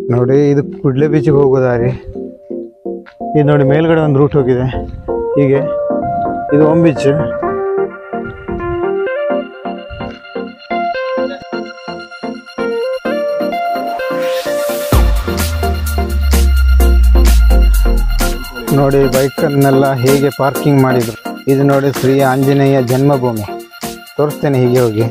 ನೋಡಿ ಇದು ಕುಡ್ಲೆ ಬೀಚಿಗೆ ಹೋಗೋ ದಾರಿ ಇದು ನೋಡಿ ಮೇಲ್ಗಡೆ ಒಂದು ರೂಟ್ ಹೋಗಿದೆ ಹೀಗೆ ಇದು ಓಮ್ ಬೀಚ್ ನೋಡಿ ಬೈಕನ್ನೆಲ್ಲ ಹೇಗೆ ಪಾರ್ಕಿಂಗ್ ಮಾಡಿದ್ರು ಇದು ನೋಡಿ ಶ್ರೀ ಆಂಜನೇಯ ಜನ್ಮಭೂಮಿ ತೋರಿಸ್ತೇನೆ ಹೀಗೆ ಹೋಗಿ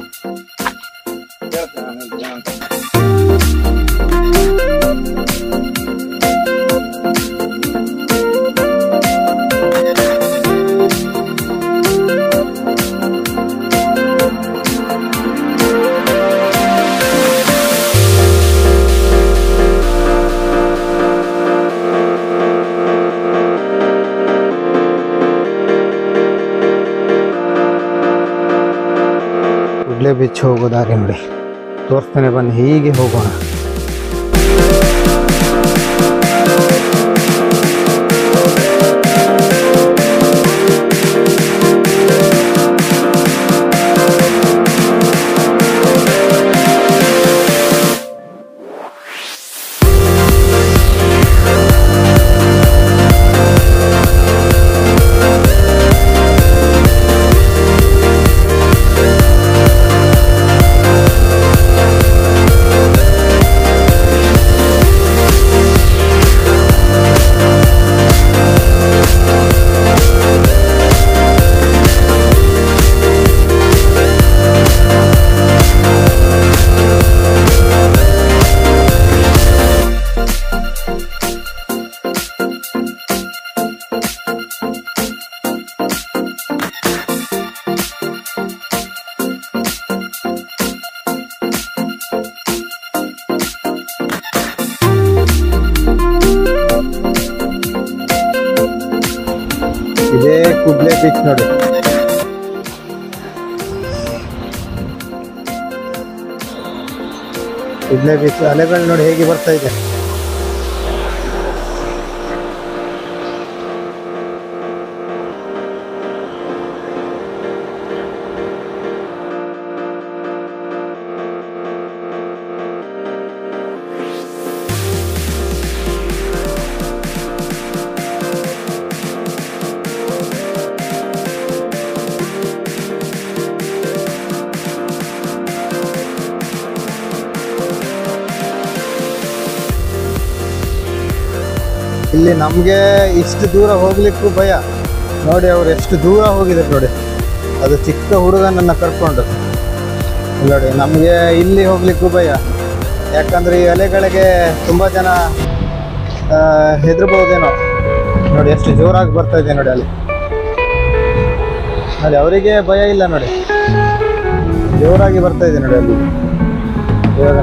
ಕುಡ್ಲೆ ಬೀಚ್ ಹೋಗೋ ದಾರಿ ನೋಡಿ ತೋರಿಸ್ತೇನೆ ಬನ್ನಿ ಹೀಗೆ ಹೋಗೋಣ ಇದೇ ಕುಡ್ಲೆ ಬೀಚ್ ನೋಡಿ ಕುಡ್ಲೆ ಬೀಚ್ ಅಲೆಗಳು ನೋಡಿ ಹೇಗೆ ಬರ್ತಾ ಇದೆ ಇಲ್ಲಿ ನಮಗೆ ಇಷ್ಟು ದೂರ ಹೋಗ್ಲಿಕ್ಕೂ ಭಯ ನೋಡಿ ಅವ್ರು ಎಷ್ಟು ದೂರ ಹೋಗಿದ್ದಾರೆ ನೋಡಿ ಅದು ಚಿಕ್ಕ ಹುಡುಗನನ್ನ ಕರ್ಕೊಂಡು ನೋಡಿ ನಮಗೆ ಇಲ್ಲಿ ಹೋಗ್ಲಿಕ್ಕೂ ಭಯ ಯಾಕಂದ್ರೆ ಈ ಅಲೆಗಳಿಗೆ ತುಂಬ ಜನ ಆ, ಹೆದರ್ಬೋದೇನೋ ನೋಡಿ ಎಷ್ಟು ಜೋರಾಗಿ ಬರ್ತಾ ಇದೆ ನೋಡಿ ಅಲ್ಲಿ ನೋಡಿ ಅವರಿಗೆ ಭಯ ಇಲ್ಲ ನೋಡಿ ಜೋರಾಗಿ ಬರ್ತಾ ಇದೆ ನೋಡಿ ಅಲ್ಲಿ ಇವಾಗ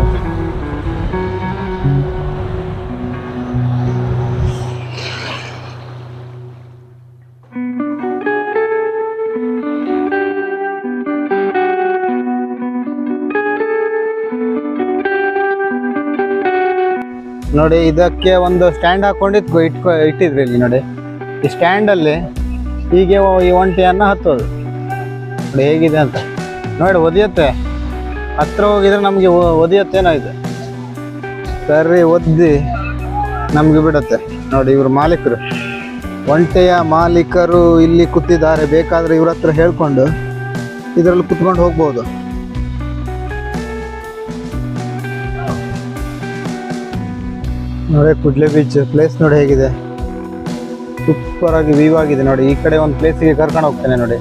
ನೋಡಿ ಇದಕ್ಕೆ ಒಂದು ಸ್ಟ್ಯಾಂಡ್ ಹಾಕೊಂಡಿದ್ ಇಟ್ಕೊ ಇಟ್ಟಿದ್ರಿ ಇಲ್ಲಿ ನೋಡಿ ಈ ಸ್ಟ್ಯಾಂಡಲ್ಲಿ ಹೀಗೆ ಒ- ಈ ಒಂಟಿಯನ್ನ ಹತ್ತೋದು ನೋಡಿ ಹೇಗಿದೆ ಅಂತ ನೋಡಿ ಒದಿಯತ್ತೆ ಹತ್ರ ಹೋಗಿದ್ರೆ ನಮಗೆ ಒದಿಯತ್ತೇನೋ ಇದು ಸರಿ ಒದ್ದಿ ನಮಗೆ ಬಿಡುತ್ತೆ ನೋಡಿ ಇವರು ಮಾಲೀಕರು ಒಂಟೆಯ ಮಾಲೀಕರು ಇಲ್ಲಿ ಕೂತಿದ್ದಾರೆ ಬೇಕಾದ್ರೆ ಇವ್ರ ಹತ್ರ ಹೇಳ್ಕೊಂಡು ಇದರಲ್ಲಿ ಕುತ್ಕೊಂಡು ಹೋಗ್ಬೋದು ನೋಡಿ ಕುಡ್ಲೆ ಬೀಚ್ ಪ್ಲೇಸ್ ನೋಡಿ ಹೇಗಿದೆ ಸೂಪರ್ ಆಗಿ ವ್ಯೂ ಆಗಿದೆ ನೋಡಿ ಈ ಕಡೆ ಒಂದು ಪ್ಲೇಸಿಗೆ ಕರ್ಕೊಂಡು ಹೋಗ್ತೇನೆ ನೋಡಿ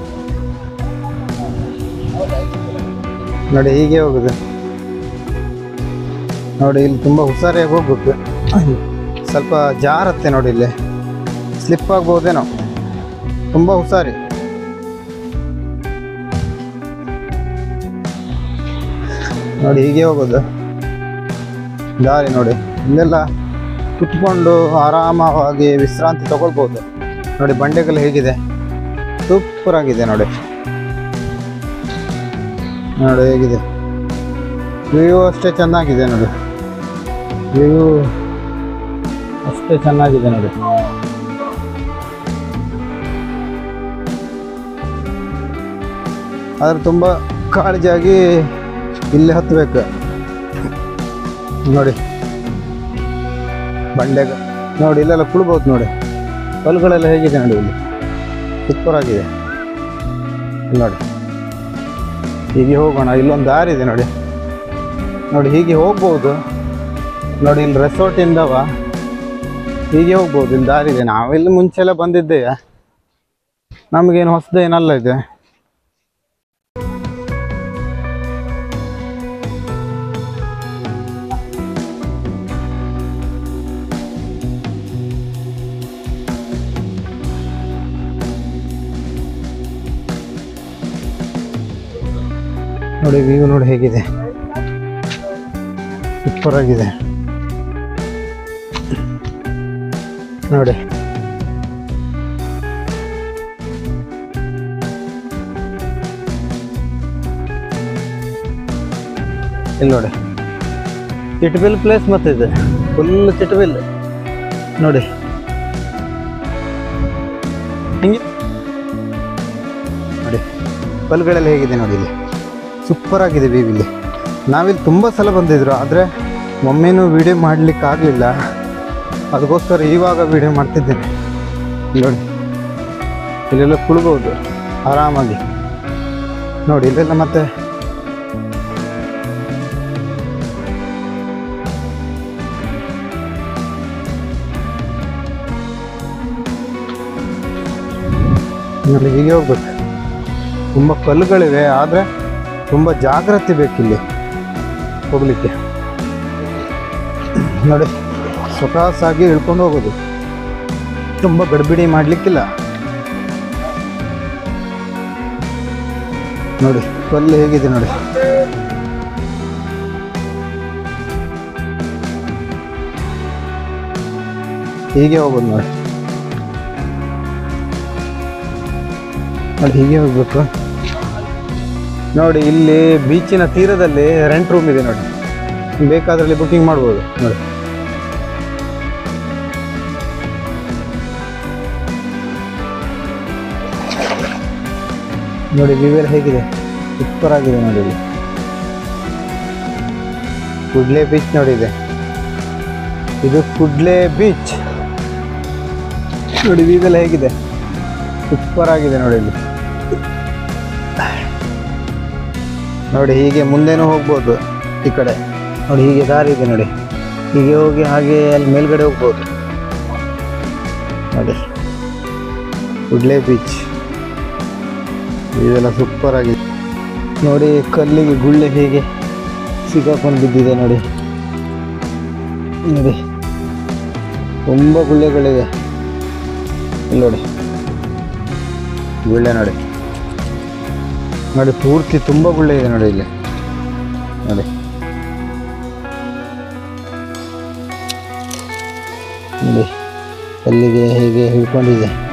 ನೋಡಿ ಹೀಗೆ ಹೋಗುದು ನೋಡಿ ಇಲ್ಲಿ ತುಂಬ ಹುಷಾರಿಯಾಗಿ ಹೋಗ್ಬೇಕು ಸ್ವಲ್ಪ ಜಾರತ್ತೆ ನೋಡಿ ಇಲ್ಲಿ ಸ್ಲಿಪ್ ಆಗ್ಬೋದೇನೋ ತುಂಬ ಹುಷಾರಿ ನೋಡಿ ಹೀಗೆ ಹೋಗೋದು ದಾರಿ ನೋಡಿ ಇಲ್ಲೆಲ್ಲ ಕುತ್ಕೊಂಡು ಆರಾಮವಾಗಿ ವಿಶ್ರಾಂತಿ ತಗೊಳ್ಬೋದು ನೋಡಿ ಬಂಡೆಗಳು ಹೇಗಿದೆ ಸೂಪರ್ ಆಗಿದೆ ನೋಡಿ ನೋಡಿ ಹೇಗಿದೆ ವ್ಯೂ ಅಷ್ಟೇ ಚೆನ್ನಾಗಿದೆ ನೋಡಿ ವ್ಯೂ ಅಷ್ಟೇ ಚೆನ್ನಾಗಿದೆ ನೋಡಿ ಆದ್ರೆ ತುಂಬ ಕಾಳಜಿಯಾಗಿ ಇಲ್ಲಿ ಹತ್ತಬೇಕು ನೋಡಿ ಬಂಡೆಗ ನೋಡಿ ಇಲ್ಲೆಲ್ಲ ಕುಳ್ಬೋದು ನೋಡಿ ಕಲ್ಲುಗಳೆಲ್ಲ ಹೇಗಿದೆ ನೋಡಿ ಇಲ್ಲಿ ಸೂಪರ್ ಆಗಿದೆ ಇಲ್ಲಿ ನೋಡಿ ಹೀಗೆ ಹೋಗೋಣ ಇಲ್ಲೊಂದು ದಾರಿ ಇದೆ ನೋಡಿ ನೋಡಿ ಹೀಗೆ ಹೋಗ್ಬೋದು ನೋಡಿ ಇಲ್ಲಿ ರೆಸಾರ್ಟ್ ಇಂದವ ಹೀಗೆ ಹೋಗ್ಬೋದು ಇಲ್ಲಿ ದಾರಿ ಇದೆ ನಾವಿಲ್ಲಿ ಮುಂಚೆ ಎಲ್ಲ ಬಂದಿದ್ದೇವೆ ನಮಗೇನು ಹೊಸದೇನಲ್ಲ ಇದೆ ನೋಡಿ ವ್ಯೂ ನೋಡಿ ಹೇಗಿದೆ ಸೂಪರ್ ಆಗಿದೆ ನೋಡಿ ಇಲ್ಲಿ ನೋಡಿ ಚಿಟ್ಬಿಲ್ ಪ್ಲೇಸ್ ಮತ್ತಿದೆ ಫುಲ್ ಚಿಟ್ಬಿಲ್ ನೋಡಿ ಹಿಂಗೆ ನೋಡಿ ಕಲ್ಲುಗಳೆಲ್ಲ ಹೇಗಿದೆ ನೋಡಿ ಇಲ್ಲಿ ಸೂಪರ್ ಆಗಿದೆ ವ್ಯೂ ಇಲ್ಲಿ ನಾವಿಲ್ಲಿ ತುಂಬ ಸಲ ಬಂದಿದ್ರು ಆದರೆ ಒಮ್ಮೆನೂ ವಿಡಿಯೋ ಮಾಡಲಿಕ್ಕೆ ಆಗಲಿಲ್ಲ ಅದಕ್ಕೋಸ್ಕರ ಇವಾಗ ವಿಡಿಯೋ ಮಾಡ್ತಿದ್ದೇನೆ ಇಲ್ಲಿ ನೋಡಿ ಇಲ್ಲೆಲ್ಲ ಕುಳ್ಬೋದು ಆರಾಮಾಗಿ ನೋಡಿ ಇಲ್ಲೆಲ್ಲ ಮತ್ತೆ ನೋಡಿ ಹೀಗೆ ಹೋಗ್ಬೇಕು ತುಂಬ ಕಲ್ಲುಗಳಿವೆ ಆದರೆ ತುಂಬ ಜಾಗ್ರತೆ ಬೇಕಿಲ್ಲಿ ಹೋಗ್ಲಿಕ್ಕೆ ನೋಡಿ ಸೊಕಾಸಾಗಿ ಇಳ್ಕೊಂಡು ಹೋಗೋದು ತುಂಬ ಗಡಿಬಿಡಿ ಮಾಡಲಿಕ್ಕಿಲ್ಲ ನೋಡಿ ಕಲ್ಲು ಹೇಗಿದೆ ನೋಡಿ ಹೀಗೆ ಹೋಗೋದು ನೋಡಿ ನೋಡಿ ಹೀಗೆ ಹೋಗ್ಬೇಕು ನೋಡಿ ಇಲ್ಲಿ ಬೀಚಿನ ತೀರದಲ್ಲಿ ರೆಂಟ್ ರೂಮ್ ಇದೆ ನೋಡಿ ಬೇಕಾದ್ರಲ್ಲಿ ಬುಕಿಂಗ್ ಮಾಡ್ಬೋದು ನೋಡಿ ನೋಡಿ ವಿವೇರ್ ಹೇಗಿದೆ ಸೂಪರ್ ಆಗಿದೆ ನೋಡಿ ಇಲ್ಲಿ ಕುಡ್ಲೆ ಬೀಚ್ ನೋಡಿ ಇದೆ ಇದು ಕುಡ್ಲೆ ಬೀಚ್ ನೋಡಿ ವ್ಯೂ ಎಲ್ಲ ಹೇಗಿದೆ ಸೂಪರ್ ಆಗಿದೆ ನೋಡಿ ಇಲ್ಲಿ ನೋಡಿ ಹೀಗೆ ಮುಂದೆನೂ ಹೋಗ್ಬೋದು ಈ ಕಡೆ ನೋಡಿ ಹೀಗೆ ದಾರಿ ಇದೆ ನೋಡಿ ಹೀಗೆ ಹೋಗಿ ಹಾಗೆ ಅಲ್ಲಿ ಮೇಲ್ಗಡೆ ಹೋಗ್ಬೋದು ನೋಡಿ ಕುಡ್ಲೆ ಬೀಚ್ ಇದೆಲ್ಲ ಸೂಪರ್ ಆಗಿದೆ ನೋಡಿ ಕಲ್ಲಿಗೆ ಗುಳ್ಳೆ ಹೇಗೆ ಸಿಕ್ಕಾಕೊಂಡು ಬಿದ್ದಿದೆ ನೋಡಿ ನೋಡಿ ತುಂಬ ಗುಳ್ಳೆಗಳಿವೆ ಇಲ್ಲಿ ನೋಡಿ ಗುಳ್ಳೆ ನೋಡಿ ನೋಡಿ ಪೂರ್ತಿ ತುಂಬ ಗುಳ್ಳೆ ಇದೆ ನೋಡಿ ಇಲ್ಲಿ ನೋಡಿ ನೋಡಿ ಕಲ್ಲಿಗೆ ಹೇಗೆ ಹಿಡ್ಕೊಂಡಿದೆ